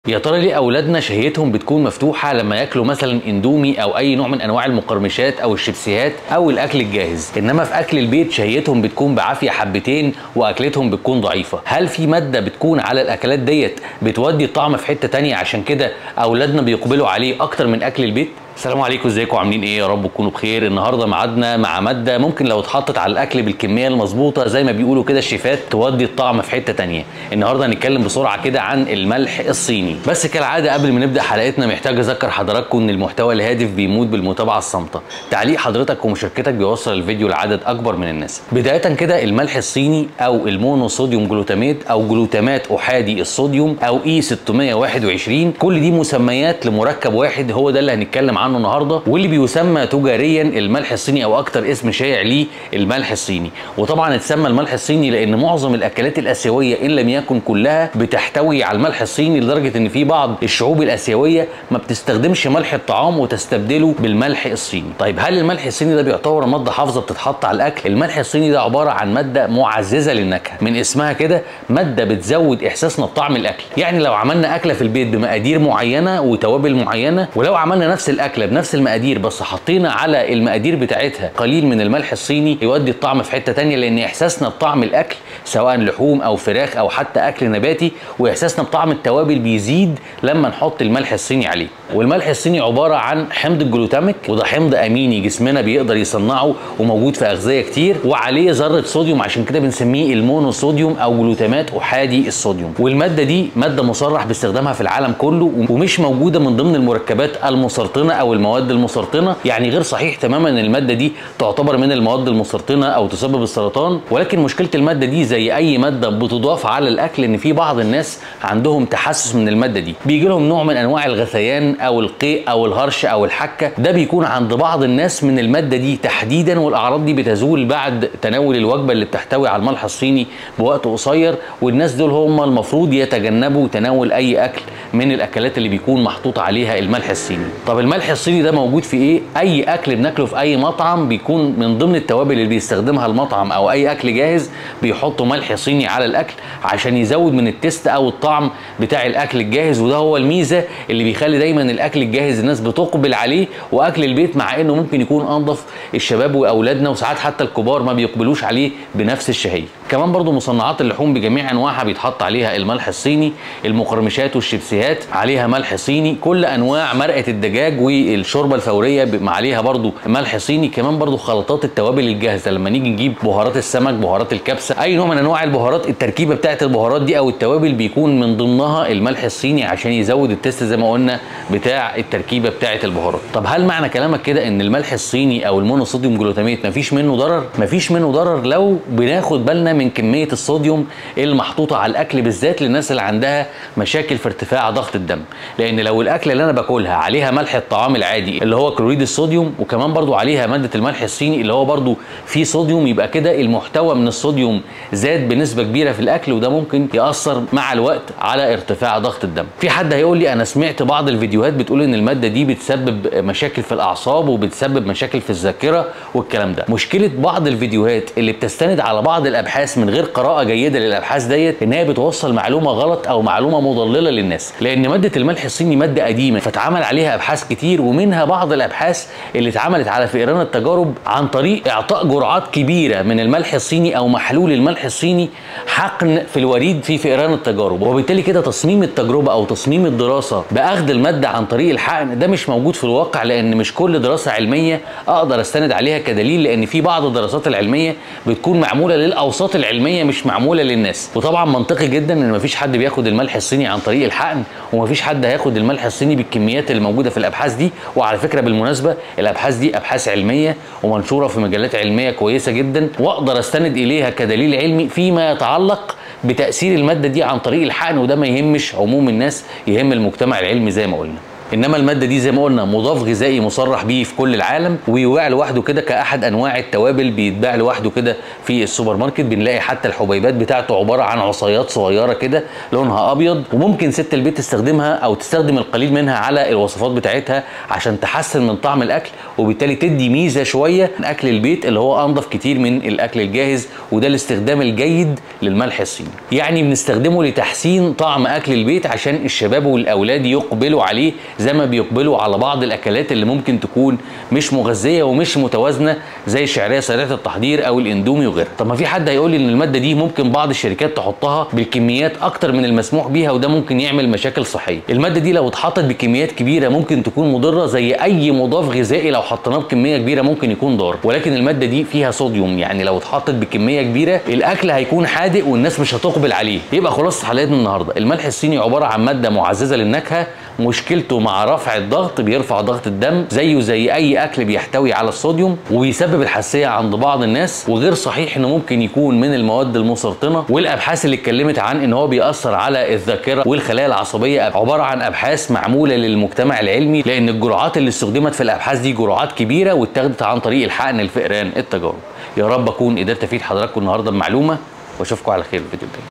يا ترى ليه اولادنا شهيتهم بتكون مفتوحه لما ياكلوا مثلا اندومي او اي نوع من انواع المقرمشات او الشيبسيات او الاكل الجاهز انما في اكل البيت شهيتهم بتكون بعافيه حبتين واكلتهم بتكون ضعيفه هل في ماده بتكون على الاكلات ديت بتودي الطعم في حته تانية عشان كده اولادنا بيقبلوا عليه اكتر من اكل البيت السلام عليكم ازيكم عاملين ايه يا رب تكونوا بخير النهارده ميعادنا مع ماده ممكن لو اتحطت على الاكل بالكميه المظبوطه زي ما بيقولوا كده الشيفات تودي الطعم في حته تانية النهارده هنتكلم بسرعه كده عن الملح الصيني بس كالعاده قبل ما نبدا حلقتنا محتاج اذكر حضراتكم ان المحتوى الهادف بيموت بالمتابعه الصامته تعليق حضرتك ومشاركتك بيوصل الفيديو لعدد اكبر من الناس بدايه كده الملح الصيني او المونوصوديوم جلوتاميت او جلوتامات احادي الصوديوم او اي 621 كل دي مسميات لمركب واحد هو ده اللي هنتكلم عنه النهارده واللي بيسمى تجاريا الملح الصيني او اكتر اسم شائع ليه الملح الصيني وطبعا اتسمى الملح الصيني لان معظم الاكلات الاسيويه ان لم يكن كلها بتحتوي على الملح الصيني لدرجه ان في بعض الشعوب الاسيويه ما بتستخدمش ملح الطعام وتستبدله بالملح الصيني طيب هل الملح الصيني ده بيعتبر ماده حافظه بتتحط على الاكل الملح الصيني ده عباره عن ماده معززه للنكهه من اسمها كده ماده بتزود احساسنا بطعم الاكل يعني لو عملنا اكله في البيت بمقادير معينه وتوابل معينه ولو عملنا نفس الاكله بنفس المقادير بس حطينا على المقادير بتاعتها قليل من الملح الصيني يودي الطعم في حته تانية لان احساسنا بطعم الاكل سواء لحوم او فراخ او حتى اكل نباتي واحساسنا بطعم التوابل بيزيد لما نحط الملح الصيني عليه والملح الصيني عباره عن حمض الجلوتاميك وده حمض اميني جسمنا بيقدر يصنعه وموجود في اغذيه كتير وعليه ذره صوديوم عشان كده بنسميه المونوصوديوم او جلوتامات احادي الصوديوم والماده دي ماده مصرح باستخدامها في العالم كله ومش موجوده من ضمن المركبات المسرطنه او المواد المسرطنه يعني غير صحيح تماما ان الماده دي تعتبر من المواد المسرطنه او تسبب السرطان ولكن مشكله الماده دي زي اي ماده بتضاف على الاكل ان في بعض الناس عندهم تحسس من الماده دي بيجي لهم نوع من انواع الغثيان او القيء او الهرش او الحكه ده بيكون عند بعض الناس من الماده دي تحديدا والاعراض دي بتزول بعد تناول الوجبه اللي بتحتوي على الملح الصيني بوقت قصير والناس دول هم المفروض يتجنبوا تناول اي اكل من الاكلات اللي بيكون محطوط عليها الملح الصيني طب الملح الصيني ده موجود في ايه اي اكل بناكله في اي مطعم بيكون من ضمن التوابل اللي بيستخدمها المطعم او اي اكل جاهز بيحطوا ملح صيني على الاكل عشان يزود من التست او الطعم بتاع الاكل الجاهز وده هو الميزه اللي بيخلي دايما الاكل الجاهز الناس بتقبل عليه واكل البيت مع انه ممكن يكون انظف الشباب واولادنا وساعات حتى الكبار ما بيقبلوش عليه بنفس الشهيه كمان برضو مصنعات اللحوم بجميع انواعها بيتحط عليها الملح الصيني المقرمشات والشيبسيات عليها ملح صيني كل انواع مرقه الدجاج والشوربه الفوريه عليها برضو ملح صيني كمان برضو خلطات التوابل الجاهزه لما نيجي نجيب بهارات السمك بهارات الكبسه اي نوع من انواع البهارات التركيبه بتاعت البهارات دي او التوابل بيكون من ضمنها الملح الصيني عشان يزود التست زي ما قلنا بتاع التركيبه بتاعت البهارات طب هل معنى كلامك كده ان الملح الصيني او المونوصوديوم جلوتاميت مفيش منه ضرر مفيش منه ضرر لو بناخد بالنا من كميه الصوديوم المحطوطه على الاكل بالذات للناس اللي عندها مشاكل في ارتفاع ضغط الدم لان لو الاكله اللي انا باكلها عليها ملح الطعام العادي اللي هو كلوريد الصوديوم وكمان برضو عليها ماده الملح الصيني اللي هو برضو فيه صوديوم يبقى كده المحتوى من الصوديوم زاد بنسبه كبيره في الاكل وده ممكن ياثر مع الوقت على ارتفاع ضغط الدم في حد هيقول لي انا سمعت بعض الفيديوهات بتقول ان الماده دي بتسبب مشاكل في الاعصاب وبتسبب مشاكل في الذاكره والكلام ده مشكله بعض الفيديوهات اللي بتستند على بعض الابحاث من غير قراءه جيده للابحاث ديت ان هي بتوصل معلومه غلط او معلومه مضلله للناس لان ماده الملح الصيني ماده قديمه فاتعمل عليها ابحاث كتير ومنها بعض الابحاث اللي اتعملت على فئران التجارب عن طريق اعطاء جرعات كبيره من الملح الصيني او محلول الملح الصيني حقن في الوريد في فئران التجارب وبالتالي كده تصميم التجربه او تصميم الدراسه باخذ الماده عن طريق الحقن ده مش موجود في الواقع لان مش كل دراسه علميه اقدر استند عليها كدليل لان في بعض الدراسات العلميه بتكون معموله للاوساط العلميه مش معموله للناس وطبعا منطقي جدا ان مفيش حد بياخد الملح الصيني عن طريق الحقن ومفيش حد هياخد الملح الصيني بالكميات اللي موجوده في الابحاث دي وعلى فكره بالمناسبه الابحاث دي ابحاث علميه ومنشوره في مجلات علميه كويسه جدا واقدر استند اليها كدليل علمي فيما يتعلق بتاثير الماده دي عن طريق الحقن وده ما يهمش عموم الناس يهم المجتمع العلمي زي ما قلنا انما الماده دي زي ما قلنا مضاف غذائي مصرح بيه في كل العالم ويباع لوحده كده كاحد انواع التوابل بيتباع لوحده كده في السوبر ماركت بنلاقي حتى الحبيبات بتاعته عباره عن عصيات صغيره كده لونها ابيض وممكن ست البيت تستخدمها او تستخدم القليل منها على الوصفات بتاعتها عشان تحسن من طعم الاكل وبالتالي تدي ميزه شويه من اكل البيت اللي هو انضف كتير من الاكل الجاهز وده الاستخدام الجيد للملح الصيني يعني بنستخدمه لتحسين طعم اكل البيت عشان الشباب والاولاد يقبلوا عليه زي ما بيقبلوا على بعض الاكلات اللي ممكن تكون مش مغذيه ومش متوازنه زي الشعريه سريعه التحضير او الاندومي وغيرها طب ما في حد هيقول لي ان الماده دي ممكن بعض الشركات تحطها بالكميات اكتر من المسموح بيها وده ممكن يعمل مشاكل صحيه الماده دي لو اتحطت بكميات كبيره ممكن تكون مضره زي اي مضاف غذائي لو حطيناه بكميه كبيره ممكن يكون ضار ولكن الماده دي فيها صوديوم يعني لو اتحطت بكميه كبيره الاكل هيكون حادق والناس مش هتقبل عليه يبقى خلاصه حلقتنا النهارده الملح الصيني عباره عن ماده معززه للنكهه مشكلته مع رفع الضغط بيرفع ضغط الدم زيه زي اي اكل بيحتوي على الصوديوم وبيسبب الحساسيه عند بعض الناس وغير صحيح انه ممكن يكون من المواد المسرطنه والابحاث اللي اتكلمت عن ان هو بيأثر على الذاكره والخلايا العصبيه عباره عن ابحاث معموله للمجتمع العلمي لان الجرعات اللي استخدمت في الابحاث دي جرعات كبيره واتاخدت عن طريق الحقن الفئران التجارب يا رب اكون قدرت افيد حضراتكم النهارده بمعلومه واشوفكم على خير في الفيديو الجاي